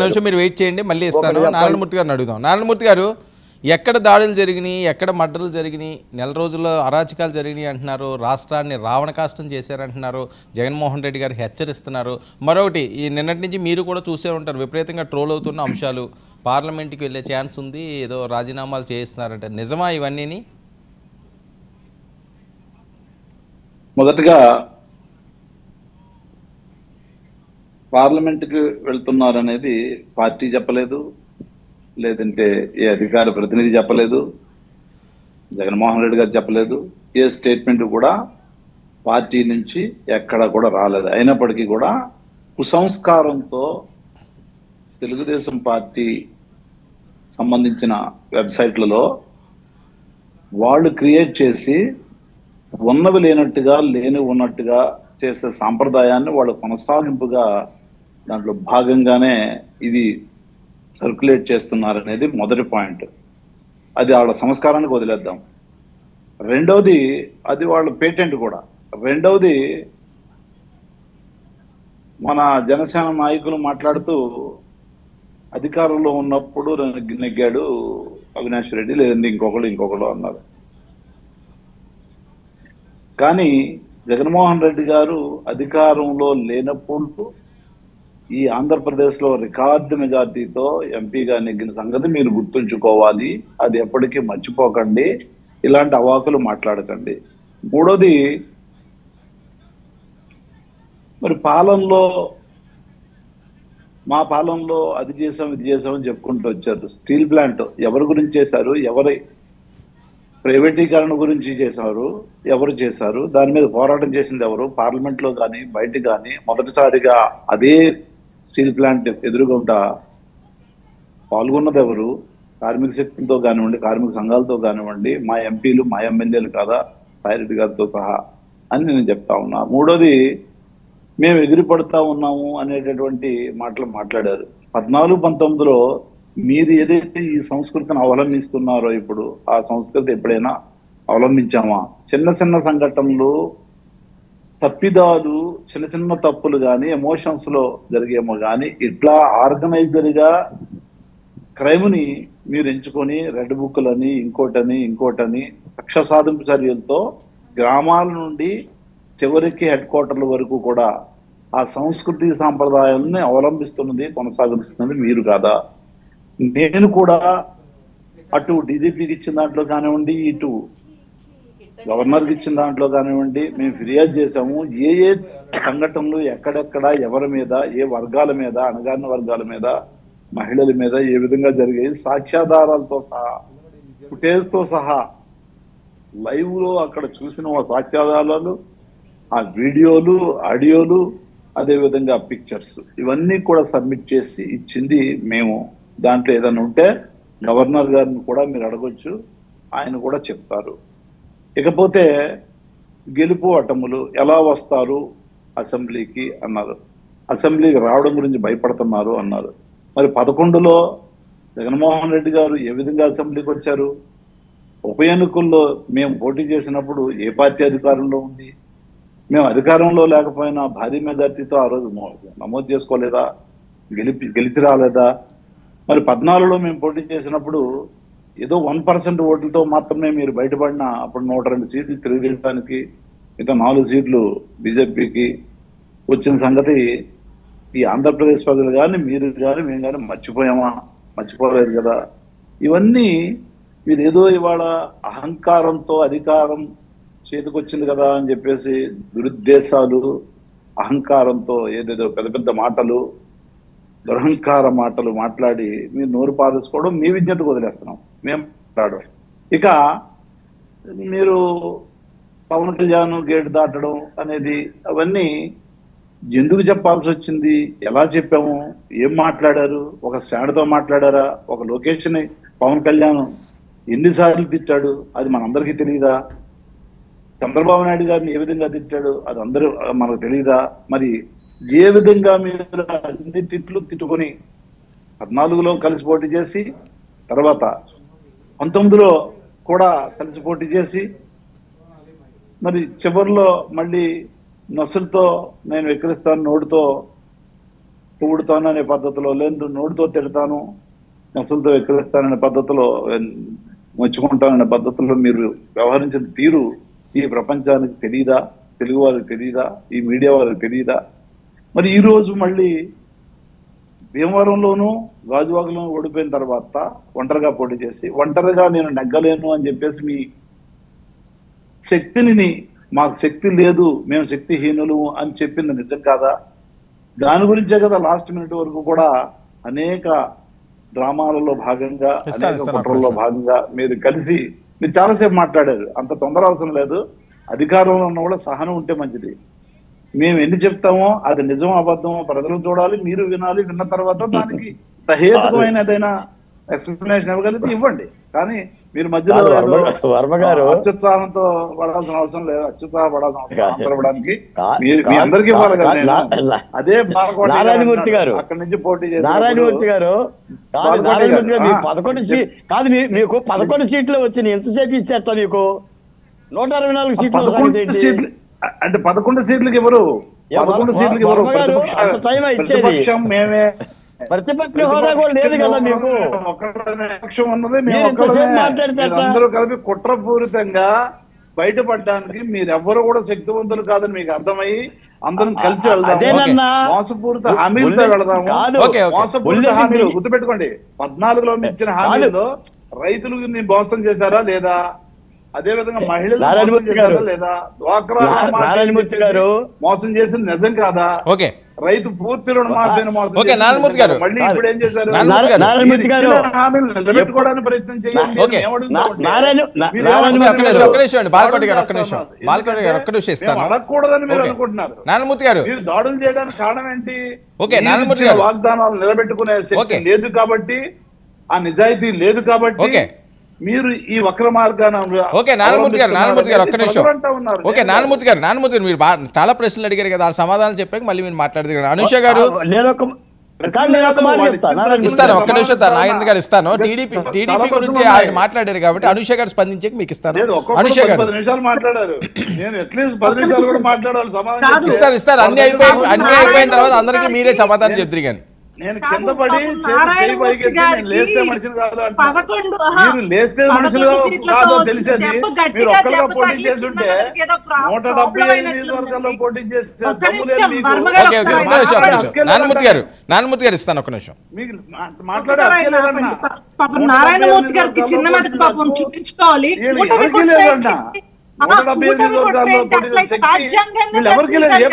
నిమిషం మీరు వెయిట్ చేయండి మళ్ళీ ఇస్తాను ఒకటి చెప్పండి. నారాయణమూర్తి గారిని అడుగుదాం నారాయణమూర్తి గారు ఎక్కడ దాడులు జరిగినాయి ఎక్కడ మర్డర్లు జరిగినాయి నెల రోజుల్లో అరాచకాలు జరిగినాయి అంటున్నారు రాష్ట్రాన్ని రావణకాష్టం చేశారంటున్నారు జగన్మోహన్ రెడ్డి గారు హెచ్చరిస్తున్నారు మరొకటి ఈ నిన్నటి నుంచి మీరు కూడా చూసే ఉంటారు విపరీతంగా ట్రోల్ అవుతున్న అంశాలు పార్లమెంట్కి వెళ్ళే ఛాన్స్ ఉంది ఏదో రాజీనామాలు చేయిస్తున్నారంటే నిజమా ఇవన్నీని మొదటగా పార్లమెంట్కి వెళ్తున్నారనేది పార్టీ చెప్పలేదు లేదంటే ఏ అధికార ప్రతినిధి చెప్పలేదు జగన్మోహన్ రెడ్డి గారు చెప్పలేదు ఏ స్టేట్మెంట్ కూడా పార్టీ నుంచి ఎక్కడ కూడా రాలేదు అయినప్పటికీ కూడా కుసంస్కారంతో తెలుగుదేశం పార్టీ సంబంధించిన వెబ్సైట్లలో వాళ్ళు క్రియేట్ చేసి ఉన్నవి లేనట్టుగా లేని ఉన్నట్టుగా చేసే సాంప్రదాయాన్ని వాళ్ళు కొనసాగింపుగా దాంట్లో భాగంగానే ఇది సర్క్యులేట్ చేస్తున్నారనేది మొదటి పాయింట్ అది వాళ్ళ సంస్కారానికి వదిలేద్దాం రెండవది అది వాళ్ళ పేటెంట్ కూడా రెండవది మన జనసేన నాయకులు మాట్లాడుతూ అధికారంలో ఉన్నప్పుడు నెగ్గి- నెగ్గాడు అవినాష్ రెడ్డి లేదంటే ఇంకొకళ్ళు ఇంకొకళ్ళు అన్నారు కానీ జగన్మోహన్ రెడ్డి గారు అధికారంలో లేనప్పుడు ఈ ఆంధ్రప్రదేశ్ లో రికార్డు మెజార్టీతో ఎంపీగా నెగ్గిన సంగతి మీరు గుర్తుంచుకోవాలి అది ఎప్పటికీ మర్చిపోకండి ఇలాంటి అవాకులు మాట్లాడకండి మూడోది మరి పాలనలో మా పాలనలో అది చేసాం ఇది చేసాం అని చెప్పుకుంటూ వచ్చారు స్టీల్ ప్లాంట్ ఎవరి గురించి చేశారు ఎవరి ప్రైవేటీకరణ గురించి చేశారు ఎవరు చేశారు దాని మీద పోరాటం చేసింది ఎవరు పార్లమెంట్ లో కానీ బయట కానీ మొదటిసారిగా అదే స్టీల్ ప్లాంట్ ఎదురుగుంటా పాల్గొన్నది ఎవరు కార్మిక శక్తులతో కానివ్వండి కార్మిక సంఘాలతో కానివ్వండి మా ఎంపీలు మా ఎమ్మెల్యేలు కాదా సాయిరెడ్డి గారితో సహా అని నేను చెప్తా ఉన్నా మూడోది మేము ఎగిరిపడతా ఉన్నాము అనేటటువంటి మాటలు మాట్లాడారు పద్నాలుగు పంతొమ్మిదిలో మీరు ఏదైతే ఈ సంస్కృతిని అవలంబిస్తున్నారో ఇప్పుడు ఆ సంస్కృతి ఎప్పుడైనా అవలంబించామా చిన్న చిన్న సంఘటనలు తప్పిదాలు చిన్న చిన్న తప్పులు కానీ ఎమోషన్స్ లో జరిగేమో కానీ ఇట్లా ఆర్గనైజర్ గా క్రైమ్ ని మీరు ఎంచుకొని రెడ్ బుక్లని ఇంకోటని ఇంకోటని కక్ష సాధింపు చర్యలతో గ్రామాల నుండి చివరికి హెడ్ క్వార్టర్ల వరకు కూడా ఆ సంస్కృతి సాంప్రదాయాలని అవలంబిస్తున్నది కొనసాగిస్తున్నది మీరు కాదా నేను కూడా అటు డీజీపీకి ఇచ్చిన దాంట్లో కానివ్వండి ఇటు గవర్నర్కి ఇచ్చిన దాంట్లో కానివ్వండి మేము ఫిర్యాదు చేశాము ఏ ఏ సంఘటనలు ఎక్కడెక్కడ ఎవరి మీద ఏ వర్గాల మీద అణగారిన వర్గాల మీద మహిళల మీద ఏ విధంగా జరిగాయి సాక్ష్యాధారాలతో సహా ఫుటేజ్ తో సహా లైవ్ లో అక్కడ చూసిన ఆ సాక్ష్యాధారాలు ఆ వీడియోలు ఆడియోలు అదే విధంగా పిక్చర్స్ ఇవన్నీ కూడా సబ్మిట్ చేసి ఇచ్చింది మేము దాంట్లో ఏదైనా ఉంటే గవర్నర్ గారిని కూడా మీరు అడగొచ్చు ఆయన కూడా చెప్తారు ఇకపోతే గెలుపు అటములు ఎలా వస్తారు అసెంబ్లీకి అన్నారు అసెంబ్లీకి రావడం గురించి భయపడుతున్నారు అన్నారు మరి పదకొండులో జగన్మోహన్ రెడ్డి గారు ఏ విధంగా అసెంబ్లీకి వచ్చారు ఉప ఎన్నికల్లో మేము పోటీ చేసినప్పుడు ఏ పార్టీ అధికారంలో ఉంది మేము అధికారంలో లేకపోయినా భారీ మెజార్టీతో ఆ రోజు నమో- నమోదు చేసుకోలేదా గెలిపి గెలిచి రాలేదా మరి పద్నాలుగులో మేము పోటీ చేసినప్పుడు ఏదో వన్ పర్సెంట్ ఓట్లతో మాత్రమే మీరు బయటపడిన అప్పుడు నూట రెండు సీట్లు తెలుగుదేశానికి మిగతా నాలుగు సీట్లు బీజేపీకి వచ్చిన సంగతి ఈ ఆంధ్రప్రదేశ్ ప్రజలు కానీ మీరు కానీ మేము కానీ మర్చిపోయామా మర్చిపోలేదు కదా ఇవన్నీ మీరు ఏదో ఇవాళ అహంకారంతో అధికారం చేతికొచ్చింది కదా అని చెప్పేసి దురుద్దేశాలు అహంకారంతో ఏదేదో పెద్ద పెద్ద మాటలు దురహంకార మాటలు మాట్లాడి మీరు నోరు పారేసుకోవడం మీ విజ్ఞతకు వదిలేస్తున్నాం మేము మాట్లాడడం ఇక మీరు పవన్ కళ్యాణ్ గేట్ దాటడం అనేది అవన్నీ ఎందుకు చెప్పాల్సి వచ్చింది ఎలా చెప్పాము ఏం మాట్లాడారు ఒక స్టాండ్తో మాట్లాడారా ఒక లొకేషన్ పవన్ కళ్యాణ్ ఎన్నిసార్లు తిట్టాడు అది మనందరికీ తెలియదా చంద్రబాబు నాయుడు గారిని ఏ విధంగా తిట్టాడు అది అందరూ మనకు తెలియదా మరి ఏ విధంగా మీరు అన్ని తిట్లు తిట్టుకొని పద్నాలుగులో కలిసి పోటీ చేసి తర్వాత పంతొమ్మిదిలో కూడా కలిసి పోటీ చేసి మరి చివరిలో మళ్ళీ నొసలుతో నేను విక్రిస్తాను నోటితో పొగుడుతాను అనే పద్ధతిలో లేదు నోటితో తిడతాను నసులతో వెక్కిరిస్తాననే పద్ధతిలో మెచ్చుకుంటాననే పద్ధతిలో మీరు వ్యవహరించిన తీరు ఈ ప్రపంచానికి తెలియదా తెలుగు వారికి తెలియదా ఈ మీడియా వారికి తెలియదా మరి ఈ రోజు మళ్ళీ భీమవరంలోనూ గాజువాకలోనూ ఓడిపోయిన తర్వాత ఒంటరిగా పోటీ చేసి ఒంటరిగా నేను నెగ్గలేను అని చెప్పేసి మీ శక్తిని మాకు శక్తి లేదు మేము శక్తిహీనులు అని చెప్పింది నిజం కాదా దాని గురించే కదా లాస్ట్ మినిట్ వరకు కూడా అనేక డ్రామాలలో భాగంగా ఇస్తాను, అనేక ఇస్తాను, కుట్రల్లో ఒక్క భాగంగా మీరు కలిసి మీరు చాలాసేపు మాట్లాడారు అంత తొందర అవసరం లేదు అధికారంలో ఉన్న కూడా సహనం ఉంటే మంచిది మేము ఎన్ని చెప్తామో అది నిజం అబద్ధమో ప్రజలు చూడాలి మీరు వినాలి విన్న తర్వాత దానికి సహేతుకమైన ఏదైనా ఎక్స్ప్లెనేషన్ ఇవ్వగలిగితే ఇవ్వండి కానీ మీరు మధ్యలో కాదు, వర్మ- ఏదో, వర్మ గారు. ఆ, అత్యుత్సాహంతో పడాల్సిన అవసరం లేదు అత్యుత్సాహ పడాల్సిన అవసరం కాదు. ఆంతరపడడానికి కా- మీరు- మీ కా- అందరికీ ఇవ్వాలి కదా కా- నేను. నా- నా- అదే బాలకోటి నారాయణమూర్తి గారు. అక్కడి నుంచి పోటీ చేసి నారాయణమూర్తి గారు కాదు పాల్గొనే నారాయణమూర్తి గారు గారు. మీకు ఆ, పదకొండు చెప్పు. సీ- కాదు మీ- మీకు పదకొండు సీట్లు వచ్చినాయి ఎంతసేపు ఇస్తే ఎట్లా మీకు నూట అరవై నాలుగు సీట్లు పదకొండు సంగతి ఏంటి? సీట్లు అంటే పదకొండు సీట్లకి ఎవరు ఏ, పదకొండు వర్మ- సీట్లకి ఎవరు వర్మ గారు, ప్రతిపక్ష- అంత టైం ఇచ్చేది. ప్రతిపక్షం మేమే ప్రతిపక్ష హోదా కూడా లేదు కదా మీకు ఒక్కళ్ళమే పక్షం ఉన్నది మేము మీరు ఎంతసేపు ఒక్కళ్ళమే. మాట్లాడితే ఎట్లా? మీరందరూ కలిపి కుట్రపూరితంగా బయటపడడానికి మీరెవ్వరు కూడా శక్తివంతులు కాదని మీకు అర్థమయ్యి అందరం కలిసి వెళ్దాము అదేనన్నా. మోసపూరిత హామీలతో బుల్లి- వెళదాము కాదు. Okay, okay. మోసపూరిత బుల్లి హామీలు సింగ్ గుర్తుపెట్టుకోండి పద్నాలుగులో మీరు ఇచ్చిన కాదు. హామీల్లో రైతులకు ని మోసం చేశారా లేదా అదే విధంగా మహిళలు మోసం నారాయణమూర్తి గారు. చేశారా లేదా డ్వాక్రా నా- రుణమాఫీ నారాయణమూర్తి చెప్పేసి గారు. మోసం చేసింది నిజం కాదా ఓకే రైతు పూర్తి రుణమాఫీని మోసం ఓకే, చేసింది నారాయణమూర్తి నిజం గారు. కాదా? మళ్ళీ ఇప్పుడు ఏం చేశారు నారాయణమూర్తి గారు. నారాయణమూర్తి గారు. మీరు ఇచ్చిన హామీలు నిలబెట్టుకోవడానికి ప్రయత్నం చేయండి ఓకే. మేము ఏమడుగుతామంటే, నా- నారాయణ- నా- మీరు నారాయణమూర్తి ఏమడుగుతారు? ఒక్క నిమిషం, ఒక్క నిమిషం అండి. బాలకోటి గారు, ఒక్క దాడులు నిమిషం. చేస్తున్నారు. బాలకోటి గారు, ఒక్క నిమిషం ఇస్తాను. మేము అడగకూడదని మీరు ఓకే. అనుకుంటున్నారు నారాయణమూర్తి గారు మీరు దాడులు చేయడానికి కారణం ఏంటి ఓకే, మీరు నారాయణమూర్తి ఇచ్చిన గారు. వాగ్దానాలు నిలబెట్టుకునే శక్తి ఓకే. లేదు కాబట్టి ఆ నిజాయితీ లేదు కాబట్టి ఓకే. మీరు ఈ వక్ర మార్గాన్ని ఓకే నారాయణమూర్తి గారు నారాయణమూర్తి గారు ఒక్క నిమిషం ప్రజలు అంటా ఉన్నారు. ఓకే నారాయణమూర్తి గారు నారాయణమూర్తి గారు మీరు బా- చాలా ప్రశ్నలు అడిగారు కదా ఆ సమాధానం చెప్పాక మళ్ళీ మీరు మాట్లాడదు అనుష గారు నేను ఒక కాదు, నేను ఒక మాట చెప్తా నారాయణ ఇస్తాను ఒక్క సమాధానం నిమిషం తా- నాగేంద్ర గారు ఇస్తాను ఇంకా టీడీపీ చాలా టీడీపీ ప్రశ్నలు గురించి ఉన్నాయి. ఆయన మాట్లాడారు కాబట్టి అనుష గారు స్పందించాక మీకు ఇస్తాను లేదు ఒక్కొక్కరు అనుష పది గారు పది నిమిషాలు మాట్లాడారు నేను అట్లీస్ట్ పది నిమిషాలు కూడా మాట్లాడాలి సమాధానం కాదు. చెప్తే. ఇస్తారు ఇస్తారు అన్ని పది అయిపోయి నిమిషాలు అన్ని అయిపోయిన తర్వాత అందరికీ మీరే సమాధానం చెప్తారు కానీ నేను కాదు, కింద పడి పాపం చేతి చేయి నారాయణమూర్తి పైకి ఎత్తి నేను లేస్తే గారికి మనిషిని కాదు అంటున్నారు. పదకొండు, ఆహా, మీరు లేస్తే పదకొండు మనుషులు సీట్లతో కాదో వచ్చిన తెలిసేది దెబ్బ గట్టిగా మీరు ఒక్కరుగా దెబ్బ పోటీ తగిలి చేసి ఉంటే చిన్నదానికి ఏదో ప్రా- నూట ప్రాబ్లం డెబ్బై ఐదు అయినట్లుంది. నియోజకవర్గాల్లో పోటీ చేస్తే ఒక్క దమ్ము లేదు నిమిషం, మీకు. వర్మ గారు ఓకే ఓకే ఒక్క ఒకసారి నిమిషం ఒక్క మాట్లాడండి. నిమిషం నారాయణమూర్తి గారు నారాయణమూర్తి గారు ఇస్తాను ఒక్క నిమిషం మీకు మా- మాట్లాడే ఒకసారి హక్కే ఆయన లేదన్నా. ఆపండి. పా- పాపం నూట డెబ్బై నారాయణమూర్తి ఐదు గారికి చిన్న నియోజకవర్గాల్లో మెదడు పాపం పోటీ చూపించుకోవాలి వీళ్ళు కూటమి ఎవరికీ కొట్టేయండి. లేదన్నా. ఆహా, నూట డెబ్బై ఐదు కూటమి నియోజకవర్గాల్లో కొట్టేయండి. పోటీ చేసే అట్లయితే శక్తి రాజ్యాంగాన్ని వీళ్ళు ఎవరికీ లేదు. ప్రశ్నించాలి